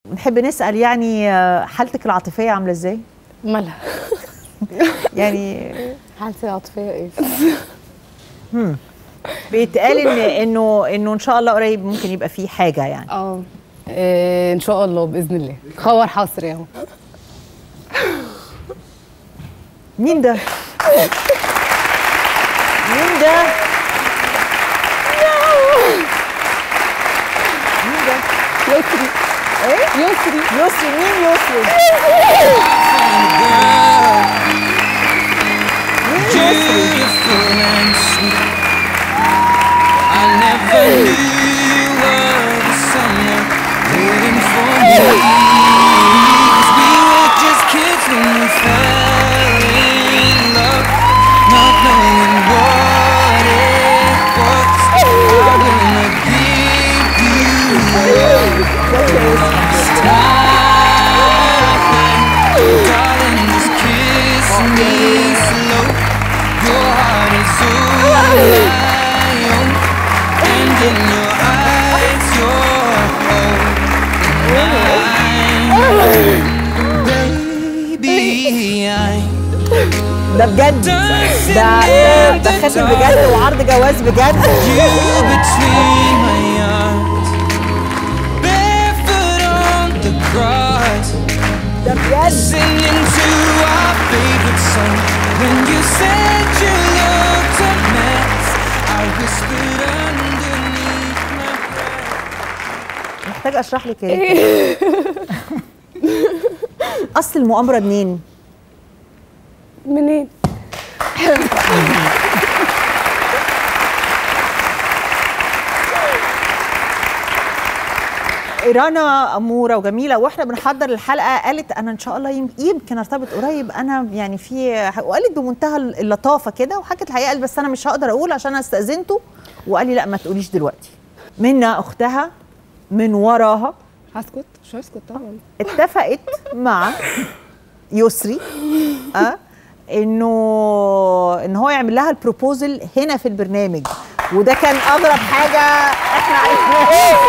نحب نسال يعني آه، حالتك العاطفيه عامله ازاي مالها يعني حالتي العاطفيه ايه بيتقال ان انه انه ان شاء الله قريب ممكن يبقى فيه حاجه يعني اه إيه، ان شاء الله باذن الله خبر حصري اهو مين ده مين ده مين ده يسري ايه يسري يسري مين يسري مين يسري beautiful and sweet. I never knew of someone waiting for me. 'Cause we were just kids when we fell in love, not knowing what it was. I wanna give you up this time, darling. Just kiss me slow. Your heart is all I own, and in your eyes, you're mine. Baby, I'm ده بجد ده ده ده خاتم بجد وعرض جواز بجد you between my arms, barefoot on the grass. ده بجد Singing to our favorite song. When you said you looked a mess, I whispered underneath my breath. محتاج اشرح لك ايه اصل المؤامره منين منين رنا اموره وجميله واحنا بنحضر الحلقه قالت انا ان شاء الله يم- يمكن ارتبط قريب انا يعني في وقالت بمنتهى اللطافه كده وحكت الحقيقه قالت بس انا مش هقدر اقول عشان انا استاذنته وقال لي لا ما تقوليش دلوقتي منا اختها من وراها هسكت مش هسكت طبعا اتفقت مع يسري اه انه ان هو يعمل لها البروبوزل هنا في البرنامج وده كان اغرب حاجه احنا عرفناها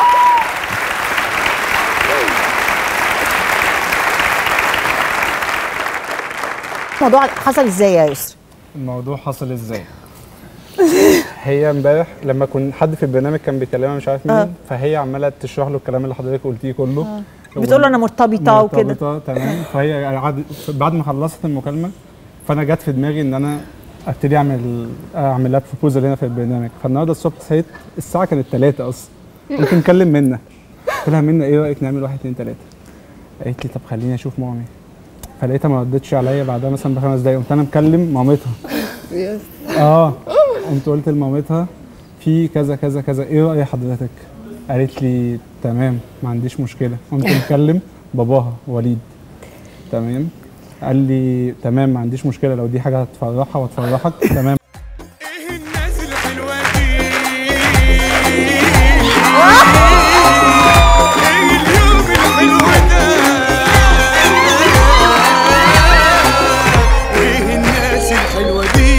الموضوع حصل ازاي يا يسري الموضوع حصل ازاي هي امبارح لما كان حد في البرنامج كان بيكلمها مش عارف مين آه. فهي عماله تشرح له الكلام اللي حضرتك قلتيه كله بتقول له انا مرتبطه وكده مرتبطة، تمام فهي عاد- بعد ما خلصت المكالمه فانا جت في دماغي ان انا ابتدي اعمل اعمل لها بروبوزل هنا في البرنامج فالنهارده الصبح صحيت الساعه كانت 3 اصلا قلت نكلم منا قلت لها منا ايه رايك نعمل 1 2 3 قالت لي طب خليني اشوف مامي فلقيتها ما ردتش عليا بعدها مثلا بخمس دقايق قمت انا مكلم مامتها يس اه قمت قلت لمامتها في كذا كذا كذا ايه راي حضرتك قالت لي تمام ما عنديش مشكله قمت مكلم باباها وليد تمام قال لي تمام ما عنديش مشكله لو دي حاجه هتفرحها وتفرحك تمام ايه الناس الحلوة دي ايه اليوم الحلو ده ايه الناس الحلوة دي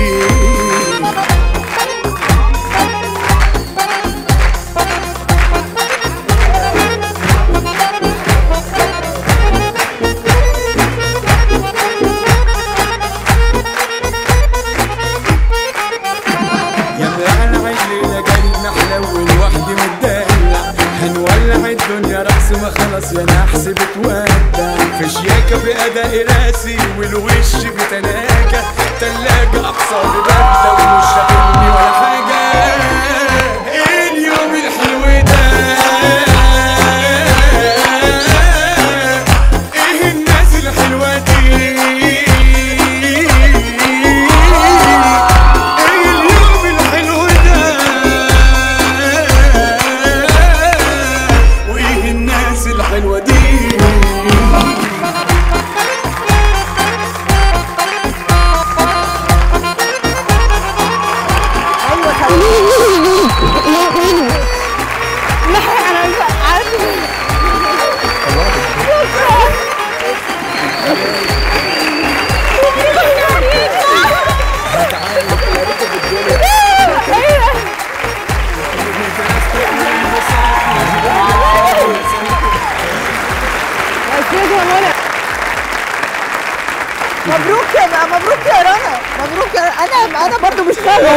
يا مقلع الليلة جاي نحلو لوحدي متدلع هنولع الدنيا رقص ما خلاص يا نحس بتودع في شياكة بأداء راسي والوش بتناجة تلاجة أعصابي باردة ومش شاغلني ولا حاجة إيه اليوم الحلو ده ايه الناس الحلوة دي ايه اليوم الحلو ده وايه الناس الحلوة دي ايوه خليك مبروك يا مبروك يا رنا مبروك يا انا انا برضو مش فاهمه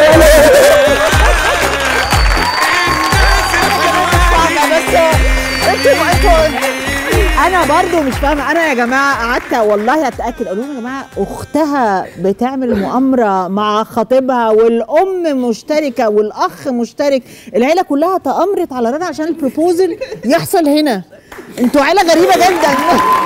بس انتوا انتوا انا برضو مش فاهمه انا يا جماعه قعدت والله اتاكد اقول لهم يا جماعه اختها بتعمل مؤامره مع خطيبها والام مشتركه والاخ مشترك العيله كلها تامرت على رنا عشان البروبوزل يحصل هنا انتوا عيله غريبه جدا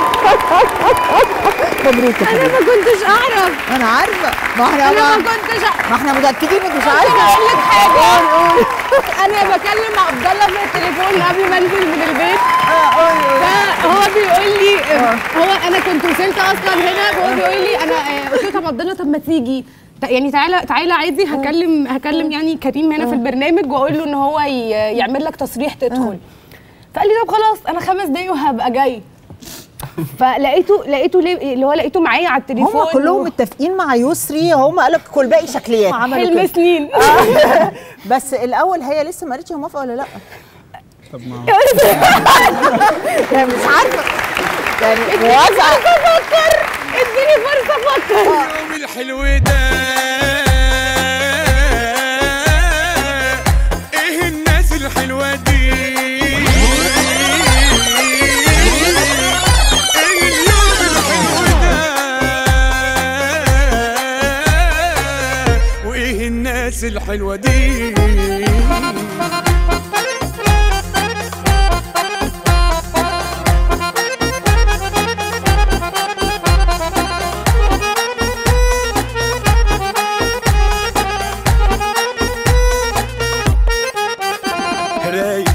مبروك يا انا حبيبي ما كنتش اعرف انا عارفه ما احنا انا ما ما, كنتش أعرف. ما احنا متاكدين انك مش انا عارفه هقول لك حاجه انا بكلم عبد الله في التليفون قبل ما انزل من البيت فهو بيقول لي هو انا كنت وصلت اصلا هنا فهو بيقول لي انا آه، قلت له طب عبد الله طب ما تيجي ت- يعني تعالى تعالى عادي هكلم هكلم يعني كريم هنا في البرنامج واقول له ان هو ي- يعمل لك تصريح تدخل فقال لي طب خلاص انا خمس دقايق وهبقى جاي فلقيته لقيته ليه- اللي هو لقيته معايا على التليفون هم كلهم متفقين مع يسري هم قالوا لك كل باقي شكليات عملوا حلم كده. سنين بس الاول هي لسه ما قالتش هي موافقه ولا لا طب ما يعني مش عارفه يعني موافقه افكر اديني فرصه افكر اليوم الحلو ده ايه الناس الحلوة دي ايه اليوم الحلو ده وايه الناس الحلوة دي رايق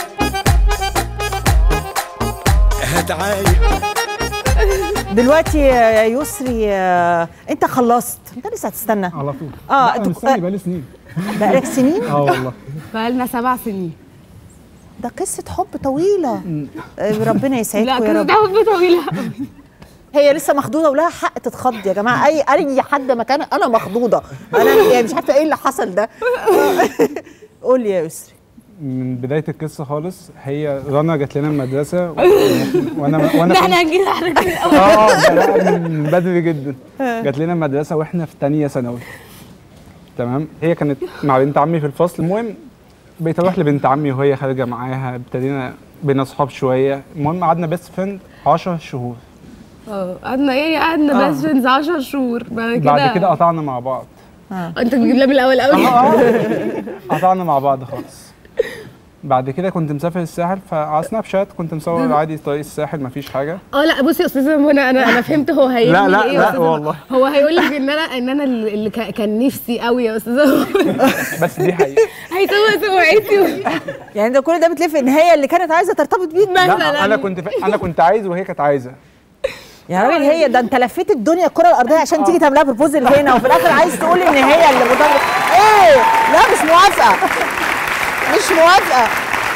هتعايق دلوقتي يا يسري آه، انت خلصت انت لسه هتستنى على طول آه، لا انا أنتوا- مستني بقالي سنين بقالك سنين اه والله بقالنا سبع سنين ده قصه حب طويله آه، ربنا لا يسعدكم يا كده رب ده حب طويله هي لسه مخضوضه ولها حق تتخض يا جماعه اي اي حد مكان انا مخضوضه انا يعني مش عارفه ايه اللي حصل ده قول لي يا يسري من بدايه القصه خالص هي رنا جت لنا المدرسه و- وانا وانا ده كنت- احنا هنجي لحضرتك من الاول اه اه ده لا، من بدري جدا جات لنا المدرسه واحنا في تانية ثانوي تمام هي كانت مع بنت عمي في الفصل المهم بقيت اروح لبنت عمي وهي خارجه معاها ابتدينا بينا اصحاب شويه المهم قعدنا بيست فريند 10 شهور اه قعدنا يعني قعدنا بس فريندز 10 شهور بعد كده بعد كده قطعنا مع بعض انت بتجيب لها من الاول قوي قطعنا مع بعض خالص بعد كده كنت مسافر الساحل فعلى سناب شات كنت مصور عادي طريق الساحل مفيش حاجه اه لا بصي يا استاذه منى انا انا فهمت هو هيقول لا، لي لا، ايه يا لا، أستاذة منى. والله. هو هيقول لك ان انا ان انا اللي كا- كان نفسي قوي يا استاذه منى. بس دي حقيقه هيسوي سمعتي يعني ده كل ده بتلف ان هي اللي كانت عايزه ترتبط بيك لا انا كنت ف... انا كنت عايز وهي كانت عايزه يا راجل هي ده انت لفيت الدنيا الكره الارضيه عشان تيجي تعملها بروبوزل هنا وفي الاخر عايز تقول ان هي اللي مطلقه ايه لا مش موافقه مش موافقه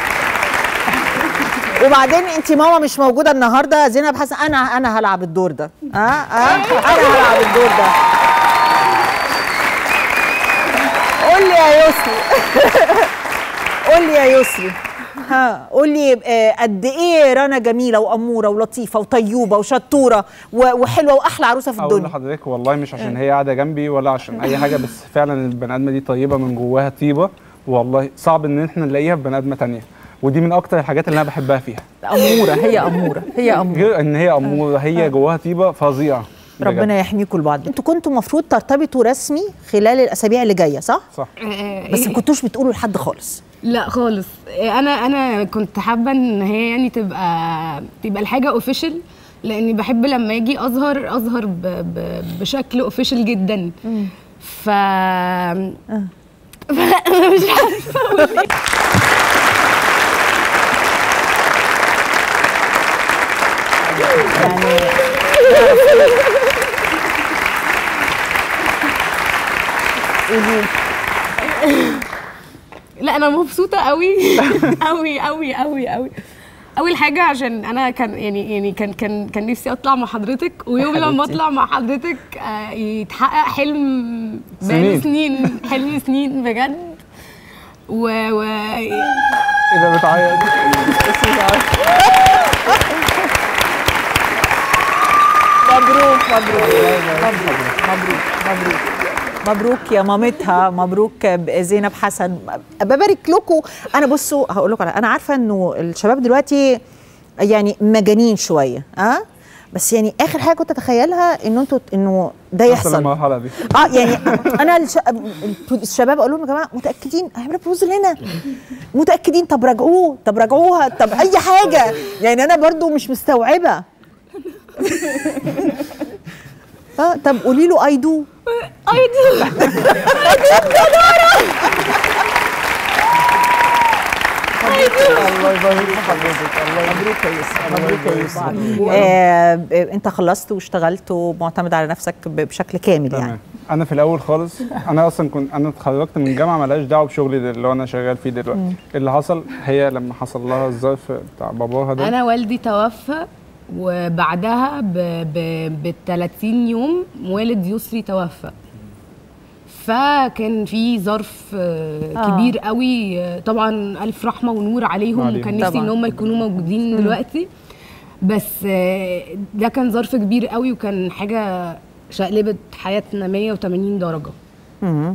وبعدين انت ماما مش موجوده النهارده زينب حسن انا انا هلعب الدور ده اه اه انا هلعب الدور ده قول لي يا يسري قول لي يا يسري ها قول لي آه، قد ايه رنا جميله واموره ولطيفه وطيوبه وشطوره و- وحلوه واحلى عروسه في اقول الدنيا لحضرتك والله مش عشان هي قاعده جنبي ولا عشان اي حاجه بس فعلا البني ادمه دي طيبه من جواها طيبه والله صعب ان احنا نلاقيها في بني ادمه تانية ودي من اكتر الحاجات اللي انا بحبها فيها اموره هي اموره هي اموره غير ان هي اموره هي جواها طيبه فظيعه بجد. ربنا يحميكم لبعض انتوا كنتوا المفروض ترتبطوا رسمي خلال الاسابيع اللي جايه صح صح بس ما كنتوش بتقولوا لحد خالص لا خالص انا انا كنت حابه ان هي يعني تبقى تبقى الحاجه اوفيشال لاني بحب لما اجي اظهر اظهر ب... ب... بشكل اوفيشال جدا ف مش عارفه أقول إيه. لا انا مبسوطه قوي قوي قوي قوي قوي اول حاجه عشان انا كان يعني يعني كان كان كان نفسي اطلع مع حضرتك ويوم لما اطلع مع حضرتك آه، يتحقق حلم بقالي سنين. سنين حلم سنين بجد و, و... ايه ده بتعيط مبروك مبروك مبروك مبروك مبروك يا مامتها مبروك زينب حسن ببارك لكم انا بصوا هقول لكم على- انا عارفه انه الشباب دلوقتي يعني مجانين شويه اه بس يعني اخر حاجه كنت اتخيلها انه انتوا انه ده وصل يحصل المرحله دي اه يعني انا الش... الشباب اقول لهم يا جماعه متاكدين هيعملوا بروبوزل هنا متاكدين طب راجعوه طب راجعوها طب اي حاجه يعني انا برضو مش مستوعبه اه طب قولي له اي دو اي دو الله يبارك في حضرتك الله مبروك يا يوسف مبروك يا يوسف مبروك. آه انت خلصت واشتغلت ومعتمد على نفسك ب- بشكل كامل يعني تمام انا في الاول خالص انا اصلا كنت انا اتخرجت من جامعه ملهاش دعوه بشغلي ده اللي هو انا شغال فيه دلوقتي اللي حصل هي لما حصل لها الظرف بتاع باباها ده انا والدي توفى وبعدها ب ب 30 يوم والد يسري توفى فكان في ظرف آه، آه. كبير قوي آه، طبعا الف رحمه ونور عليهم عليهم. وكان نفسي طبعاً. ان هم يكونوا موجودين دلوقتي بس آه، ده كان ظرف كبير قوي وكان حاجه شقلبت حياتنا 180 درجه مم.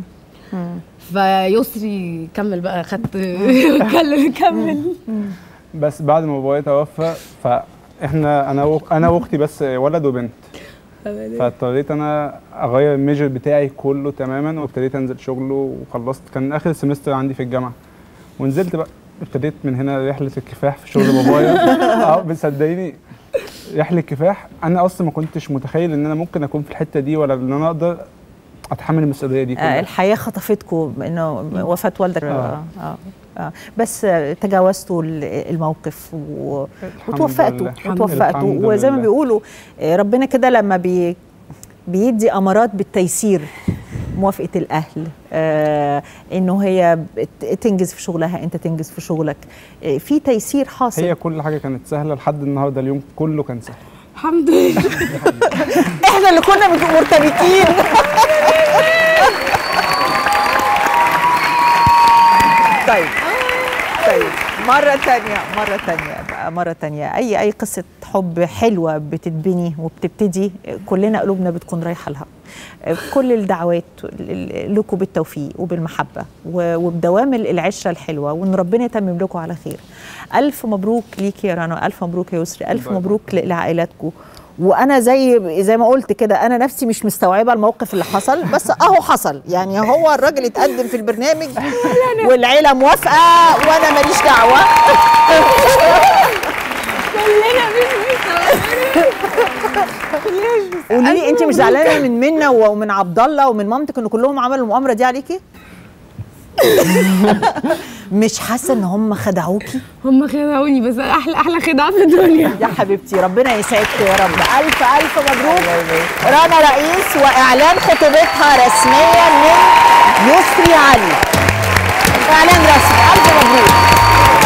فيسري كمل بقى خدت كمل كمل بس بعد ما بابايا توفى فاحنا انا و... انا واختي بس ولد وبنت فاضطريت انا اغير الميجر بتاعي كله تماما وابتديت انزل شغل وخلصت كان اخر سمستر عندي في الجامعه ونزلت بقى ابتديت من هنا رحله الكفاح في شغل بابايا اه بس صدقيني رحله كفاح انا اصلا ما كنتش متخيل ان انا ممكن اكون في الحته دي ولا ان انا اقدر اتحمل المسؤوليه دي آه كلها الحياه خطفتكم انه وفاه والدك آه. آه. آه. بس آه، تجاوزتوا ال- الموقف و... الحمد وتوفقتوا لله. وتوفقتوا الحمد وزي ما لله. بيقولوا آه، ربنا كده لما بي بيدي امارات بالتيسير موافقه الاهل آه انه هي بت- تنجز في شغلها انت تنجز في شغلك آه في تيسير حاصل هي كل حاجه كانت سهله لحد النهارده اليوم كله كان سهل الحمد لله احنا اللي كنا مت- مرتبكين طيب طيب مرة تانية مرة تانية بقى مرة تانية أي أي قصة حب حلوة بتتبني وبتبتدي كلنا قلوبنا بتكون رايحة لها كل الدعوات لكم بالتوفيق وبالمحبة و- وبدوام العشرة الحلوة وإن ربنا يتمم لكم على خير ألف مبروك ليكي يا رنا ألف مبروك يا يسري ألف الله مبروك ل- لعائلاتكم وانا زي زي ما قلت كده انا نفسي مش مستوعبه الموقف اللي حصل بس اهو حصل يعني هو الراجل اتقدم في البرنامج والعيله موافقه وانا ماليش دعوه قولي لي انت مش زعلانه من منا ومن عبد الله ومن مامتك ان كلهم عملوا المؤامره دي عليكي مش حاسه ان هم خدعوكي هم خدعوني بس احلى احلى خدعه في الدنيا يا حبيبتي ربنا يسعدك يا رب الف الف مبروك رنا رئيس واعلان خطوبتها رسميا من يسري علي اعلان رسمي الف مبروك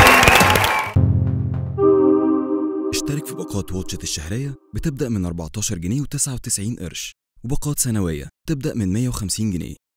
اشترك في باقات واتشت الشهرية بتبدأ من 14 جنيه و99 قرش وباقات سنوية تبدأ من 150 جنيه